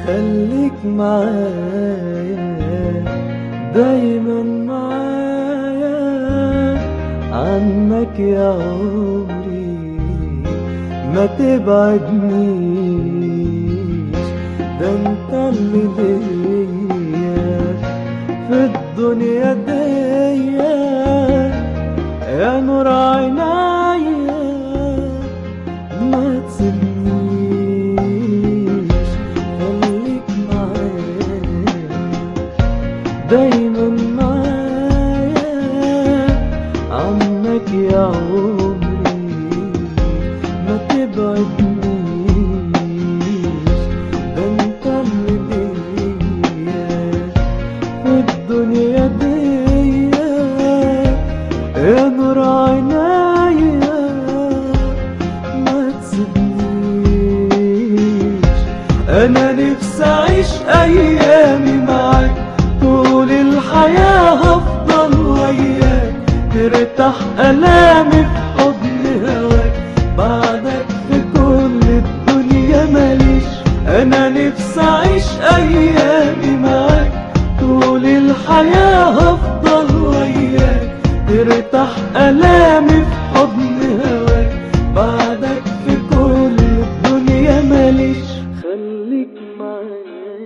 خليك معايا دايما معايا عنك يا عمري ما تبعدنيش ده انت اللي ليا في الدنيا دي يا نور عينيا ما تسيبنيش خليك معايا دايما معايا عنك يا عمري ما تبعدنيش ده انت اللي ليا في الدنيا دي يا نور عينيا ما تسيبنيش انا نفسي اعيش ايامي معاك طول الحياة هفضل وياك ترتاح الامي في حضن هواك بعدك في كل الدنيا ماليش انا نفسي اعيش ايامي معاك طول الحياة هفضل وياك ترتاح الامي في حضن هواك بعدك في كل الدنيا ماليش خليك معايا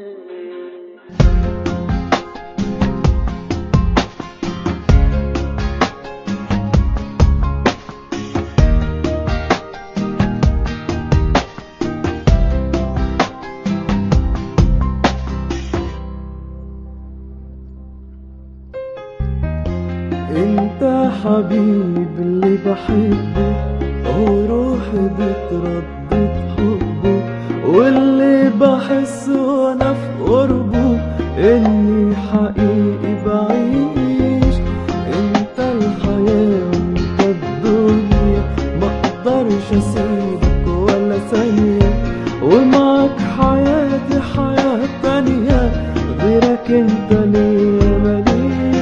انت حبيب اللي بحبه وروحي بتردد حبه واللي بحسه وانا في قربه اني حقيقي بعيش انت الحياة وانت الدنيا مقدرش اسيبك ولا ثانية ومعك حياتي حياة تانية غيرك انت ليا ماليش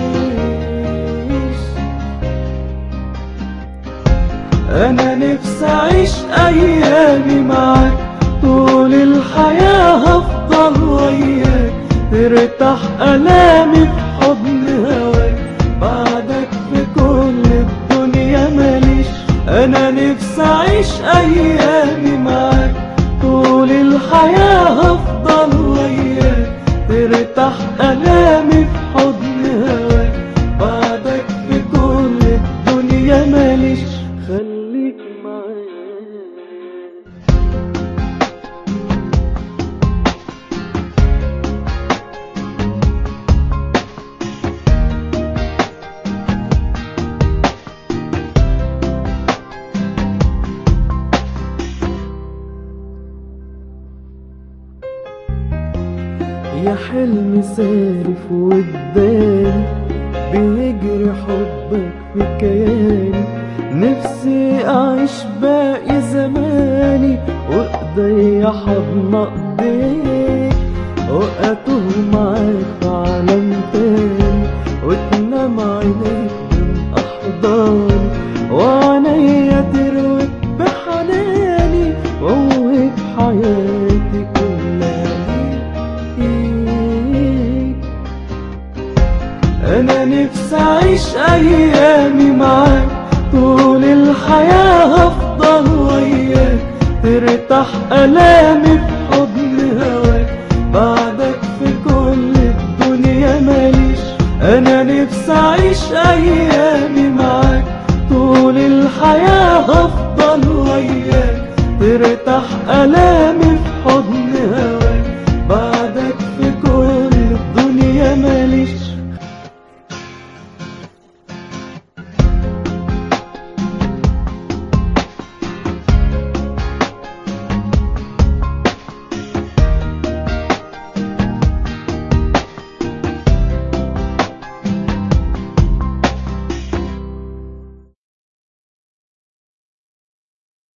انا نفسي اعيش ايامي معاك طول الحياة هفضل وياك ترتاح الامي في حضن هواك بعدك في كل الدنيا ماليش انا نفسي اعيش ايامي معاك طول الحياة هفضل وياك ترتاح الامي في حضن هواك بعدك في كل الدنيا ماليش خليك معايا يا حلم سارف وقدامي بيجري حبك في كياني نفسي أعيش باقي زماني وإيديا حضن إيديك وأتوه معاك في عالم تاني وتنام عينيك من أحضاني وعينيا ترويك بحناني وأوهك حياتي كلها ليك انا نفسي اعيش ايامي معاك طول الحياة هفضل وياك ترتاح الامي في حضن هواك بعدك في كل الدنيا ماليش انا نفسي اعيش ايامي معاك طول الحياة هفضل وياك ترتاح الامي في حضن